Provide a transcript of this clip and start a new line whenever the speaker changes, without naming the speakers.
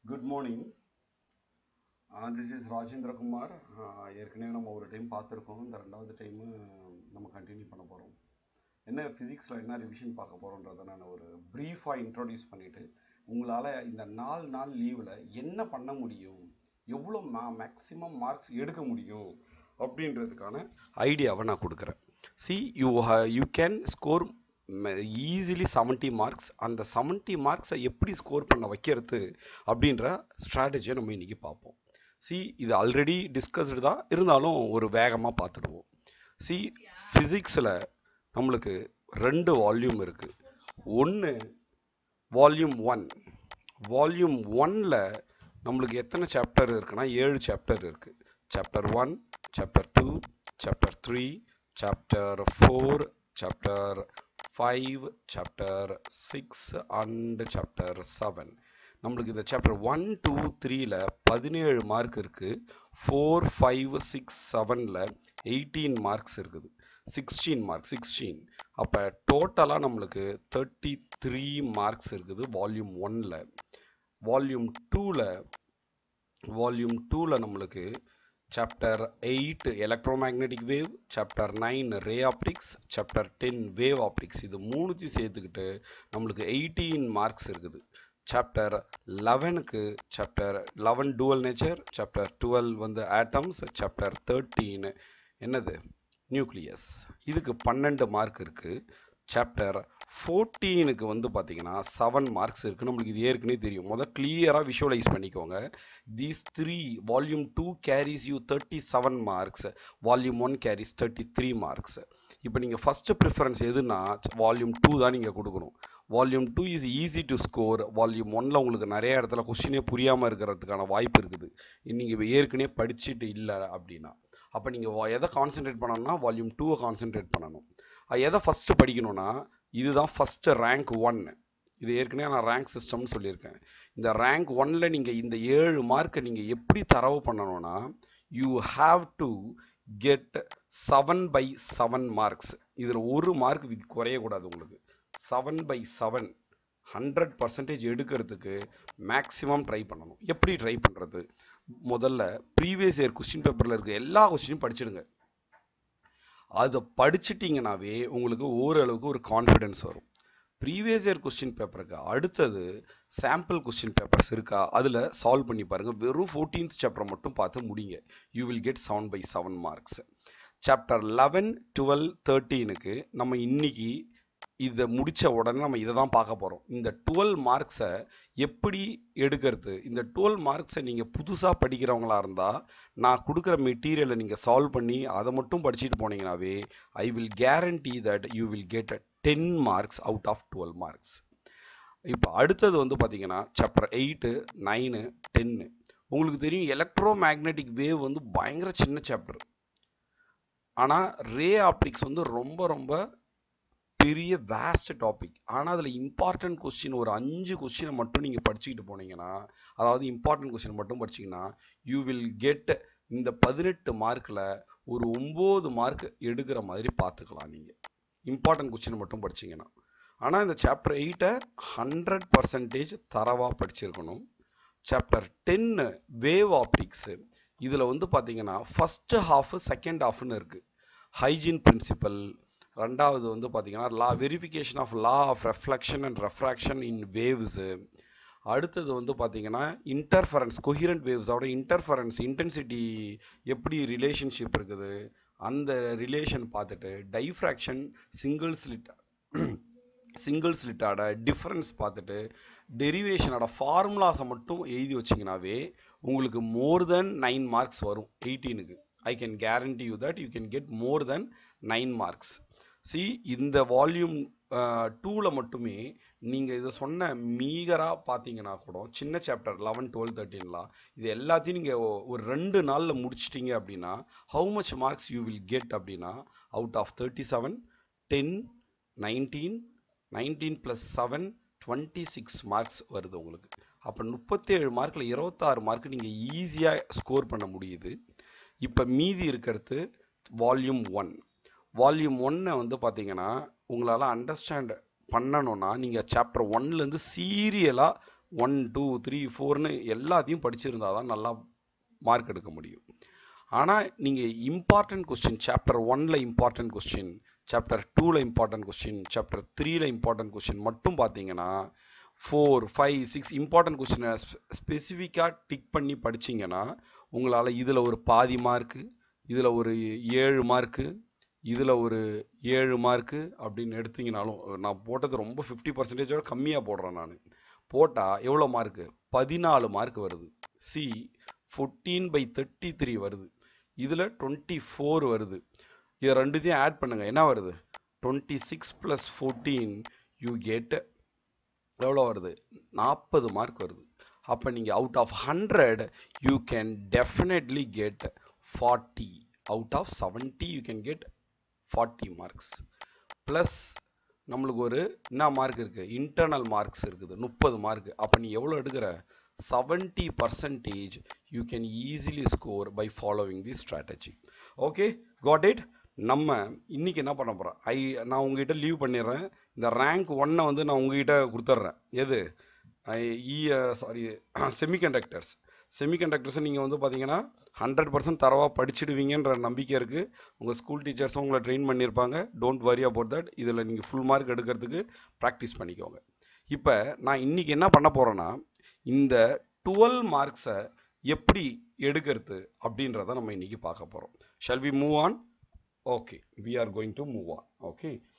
good morning this is Rajendra Kumar ஏற்கனவே நம்ம ஒரு டைம் பார்த்துருக்கோம் இந்த ரெண்டாவது டைமு நம்ம கண்டினியூ பண்ண போகிறோம் என்ன ஃபிசிக்ஸில் என்ன ரிவிஷன் பார்க்க போகிறோன்றதை நான் ஒரு ப்ரீஃபாக இன்ட்ரோடியூஸ் பண்ணிவிட்டு உங்களால் இந்த நாலு நாள் லீவில் என்ன பண்ண முடியும் எவ்வளோ மா மேக்ஸிமம் மார்க்ஸ் எடுக்க முடியும் அப்படின்றதுக்கான ஐடியாவை நான் கொடுக்குறேன் see you you can score easily seventy marks அந்த செவன்ட்டி மார்க்ஸை எப்படி ஸ்கோர் பண்ண வைக்கிறது அப்படின்ற ஸ்ட்ராட்டஜியை நம்ம இன்றைக்கி பார்ப்போம் சி இது ஆல்ரெடி டிஸ்கஸ்டு தான் இருந்தாலும் ஒரு வேகமாக பார்த்துடுவோம் சி ஃபிசிக்ஸில் நம்மளுக்கு ரெண்டு வால்யூம் இருக்குது ஒன்று வால்யூம் ஒன் வால்யூம் ஒன்னில் நம்மளுக்கு எத்தனை சாப்டர் இருக்குன்னா ஏழு சாப்டர் இருக்குது chapter one chapter two chapter three chapter four chapter five chapter six and chapter seven நம்மளுக்கு இந்த சாப்டர் ஒன் டூ த்ரீல பதினேழு மார்க் இருக்குது ஃபோர் ஃபைவ் சிக்ஸ் செவனில் எயிட்டீன் மார்க்ஸ் இருக்குது சிக்ஸ்டீன் மார்க் சிக்ஸ்டீன் அப்போ டோட்டலாக நம்மளுக்கு தேர்ட்டி த்ரீ மார்க்ஸ் இருக்குது வால்யூம் ஒனில் வால்யூம் டூவில் வால்யூம் டூவில் நம்மளுக்கு chapter eight electromagnetic wave chapter nine ray optics chapter ten wave optics இது மூணுத்தையும் சேர்த்துக்கிட்டு நம்மளுக்கு எயிட்டீன் மார்க்ஸ் இருக்குது சாப்டர் லெவனுக்கு chapter eleven dual nature chapter twelve வந்து ஆட்டம்ஸ் சாப்டர் தேர்ட்டீன் என்னது நியூக்ளியஸ் இதுக்கு பன்னெண்டு மார்க் இருக்குது சாப்டர் ஃபோர்டீனுக்கு வந்து பார்த்தீங்கன்னா செவன் மார்க்ஸ் இருக்குது நம்மளுக்கு இது ஏற்கனவே தெரியும் முதல் கிளியராக விஷுவலைஸ் பண்ணிக்கோங்க these three volume two carries you thirty seven marks volume one carries thirty three marks இப்போ நீங்கள் ஃபஸ்ட்டு ப்ரிஃபரன்ஸ் எதுனா வால்யூம் டூ தான் நீங்கள் கொடுக்கணும் volume two is easy to score volume ஒன்னில் உங்களுக்கு நிறைய இடத்துல கொஸ்டினே புரியாமல் இருக்கிறதுக்கான வாய்ப்பு இருக்குது நீங்கள் ஏற்கனவே படிச்சுட்டு இல்லை அப்படின்னா அப்போ நீங்கள் எதை கான்சென்ட்ரேட் பண்ணணும்னா வால்யூம் டூவை கான்சென்ட்ரேட் பண்ணணும் எதை ஃபஸ்ட்டு படிக்கணும்னா இதுதான் ஃபஸ்ட்டு ரேங்க் ஒன் இது ஏற்கனவே நான் ரேங்க் சிஸ்டம்னு சொல்லியிருக்கேன் இந்த ரேங்க் ஒன்னில் நீங்கள் இந்த ஏழு மார்க்கை நீங்கள் எப்படி தரவு பண்ணணும்னா you have to get seven by seven marks இதில் ஒரு மார்க் குறையக்கூடாது உங்களுக்கு seven by seven hundred percentage எடுக்கிறதுக்கு மேக்ஸிமம் ட்ரை பண்ணணும் எப்படி ட்ரை பண்ணுறது முதல்ல ப்ரீவியஸ் இயர் கொஸ்டின் பேப்பரில் இருக்க எல்லா கொஸ்டினும் படிச்சிடுங்க அதை படிச்சிட்டிங்கனாவே உங்களுக்கு ஓரளவுக்கு ஒரு கான்ஃபிடென்ஸ் வரும் ப்ரீவியஸ் இயர் கொஸ்டின் பேப்பருக்கு அடுத்தது சாம்பிள் கொஸ்டின் பேப்பர்ஸ் இருக்கா அதில் சால்வ் பண்ணி பாருங்கள் வெறும் ஃபோர்டீன்த் சாப்டர் மட்டும் பார்த்து முடிங்க you will get seven by seven marks chapter eleven twelve தேர்ட்டீனுக்கு நம்ம இன்னைக்கு இதை முடித்த உடனே நம்ம இதை தான் பார்க்க போகிறோம் இந்த டுவெல் மார்க்ஸை எப்படி எடுக்கிறது இந்த டுவெல் மார்க்ஸை நீங்கள் புதுசாக படிக்கிறவங்களா இருந்தால் நான் கொடுக்குற மெட்டீரியலை நீங்கள் சால்வ் பண்ணி அதை மட்டும் படிச்சுட்டு போனீங்கன்னாவே I will guarantee that you will get ten marks out of twelve marks இப்போ அடுத்தது வந்து பார்த்தீங்கன்னா சாப்டர் எயிட்டு நைனு டென்னு உங்களுக்கு தெரியும் எலக்ட்ரோ மேக்னெட்டிக் வேவ் வந்து பயங்கர சின்ன சாப்டர் ஆனால் ரே ஆப்டிக்ஸ் வந்து ரொம்ப ரொம்ப பெரிய வேஸ்ட் டாபிக் ஆனால் அதில் இம்பார்ட்டன்ட் கொஸ்டின் ஒரு அஞ்சு கொஸ்டினை மட்டும் நீங்கள் படிச்சுக்கிட்டு போனீங்கன்னா அதாவது இம்பார்ட்டன்ட் கொஸ்டின் மட்டும் படிச்சிங்கன்னா யூ வில் கெட் இந்த பதினெட்டு மார்க்கில் ஒரு ஒம்பது மார்க் எடுக்கிற மாதிரி பார்த்துக்கலாம் நீங்கள் இம்பார்ட்டன்ட் கொஸ்டின் மட்டும் படிச்சிங்கன்னா ஆனால் இந்த சாப்டர் எயிட்டை ஹண்ட்ரட் பர்சன்டேஜ் தரவாக படிச்சிருக்கணும் சாப்டர் டென்னு வேவ் ஆப்டிக்ஸு இதில் வந்து பார்த்தீங்கன்னா ஃபஸ்ட்டு ஹாஃபு செகண்ட் ஹாஃப்னு இருக்குது ஹைஜீன் பிரின்சிபல் ரெண்டாவது வந்து பார்த்தீங்கன்னா law verification of law of reflection and refraction in waves அடுத்தது வந்து பார்த்தீங்கன்னா இன்டர்ஃபரன்ஸ் கொஹிரண்ட் வேவ்ஸோட இன்டர்ஃபரன்ஸ் இன்டென்சிட்டி எப்படி ரிலேஷன்ஷிப் இருக்குது அந்த ரிலேஷன் பார்த்துட்டு டைஃப்ராக்ஷன் சிங்கிள் ஸ்லிட் சிங்கிள் ஸ்லிட்டோட டிஃப்ரென்ஸ் பார்த்துட்டு டெரிவேஷனோட ஃபார்முலாஸை மட்டும் எழுதி வச்சிங்கனாவே உங்களுக்கு மோர் தென் நைன் மார்க்ஸ் வரும் எயிட்டீனுக்கு I can guarantee you that you can get more than nine marks see இந்த வால்யூம் டூவில் மட்டுமே நீங்கள் இதை சொன்ன மீகராக பார்த்தீங்கன்னா கூட சின்ன சாப்டர் லெவன் டுவெல் தேர்ட்டின்லாம் இது எல்லாத்தையும் நீங்கள் ஒரு ரெண்டு நாளில் முடிச்சிட்டிங்க அப்படின்னா how much marks you will get அப்படின்னா out of thirty seven ten nineteen nineteen plus seven twenty six marks வருது உங்களுக்கு அப்போ முப்பத்தேழு மார்க்கில் இருபத்தாறு மார்க் நீங்கள் ஈஸியாக ஸ்கோர் பண்ண முடியுது இப்போ மீதி இருக்கிறது வால்யூம் ஒன் வால்யூம் ஒன்னை வந்து பார்த்தீங்கன்னா உங்களால் அண்டர்ஸ்டாண்ட் பண்ணணும்னா நீங்கள் சாப்டர் ஒன்லேருந்து சீரியலாக ஒன் டூ த்ரீ ஃபோர்னு எல்லாத்தையும் படிச்சிருந்தா தான் நல்லா மார்க் எடுக்க முடியும் ஆனால் நீங்கள் இம்பார்ட்டன்ட் கொஸ்டின் சாப்டர் ஒனில் இம்பார்ட்டன்ட் கொஸ்டின் சாப்டர் டூவில் இம்பார்ட்டன்ட் கொஸ்டின் சாப்டர் த்ரீல இம்பார்ட்டன்ட் கொஸ்டின் மட்டும் பார்த்தீங்கன்னா ஃபோர் ஃபைவ் சிக்ஸ் இம்பார்ட்டன்ட் கொஸ்டினை ஸ்பெசிஃபிக்காக டிக் பண்ணி படிச்சிங்கன்னா உங்களால் இதில் ஒரு பாதி மார்க்கு இதில் ஒரு ஏழு மார்க்கு இதில் ஒரு ஏழு மார்க்கு அப்படின்னு எடுத்தீங்கனாலும் நான் போட்டது ரொம்ப ஃபிஃப்டி பர்சன்டேஜோட கம்மியாக போடுறேன் நான் போட்டால் எவ்வளோ மார்க்கு பதினாலு மார்க் வருது see fourteen by thirty three வருது இதில் டுவெண்ட்டி ஃபோர் வருது இதை ரெண்டுத்தையும் ஆட் பண்ணுங்கள் என்ன வருது twenty six plus fourteen you get எவ்வளோ வருது நாற்பது மார்க் வருது அப்போ நீங்கள் out of hundred you can definitely get forty out of seventy you can get forty marks plus நம்மளுக்கு ஒரு என்ன மார்க் இருக்குது இன்டர்னல் மார்க்ஸ் இருக்குது முப்பது மார்க் அப்போ நீ எவ்வளோ எடுக்கிற seventy percentage you can easily score by following the strategy okay got it நம்ம இன்னைக்கு என்ன பண்ண போகிறோம் ஐ நான் உங்ககிட்ட லீவ் பண்ணிடுறேன் இந்த ரேங்க் ஒன்னை வந்து நான் உங்ககிட்ட கொடுத்துட்றேன் எது இ சாரி செமிகண்டக்டர்ஸ் செமிகண்டக்டர்ஸை நீங்கள் வந்து பார்த்தீங்கன்னா ஹண்ட்ரட் பர்சன்ட் தரவாக படிச்சிடுவீங்கன்ற நம்பிக்கை இருக்குது உங்கள் ஸ்கூல் டீச்சர்ஸும் உங்களை ட்ரெயின் பண்ணியிருப்பாங்க டோன்ட் வரி அபவுட் தட் இதில் நீங்கள் ஃபுல் மார்க் எடுக்கிறதுக்கு ப்ராக்டிஸ் பண்ணிக்கோங்க இப்போ நான் இன்னைக்கு என்ன பண்ண போகிறேன்னா இந்த டுவெல் மார்க்ஸை எப்படி எடுக்கிறது அப்படின்றத நம்ம இன்னைக்கு பார்க்க போகிறோம் shall we move on okay we are going to move on okay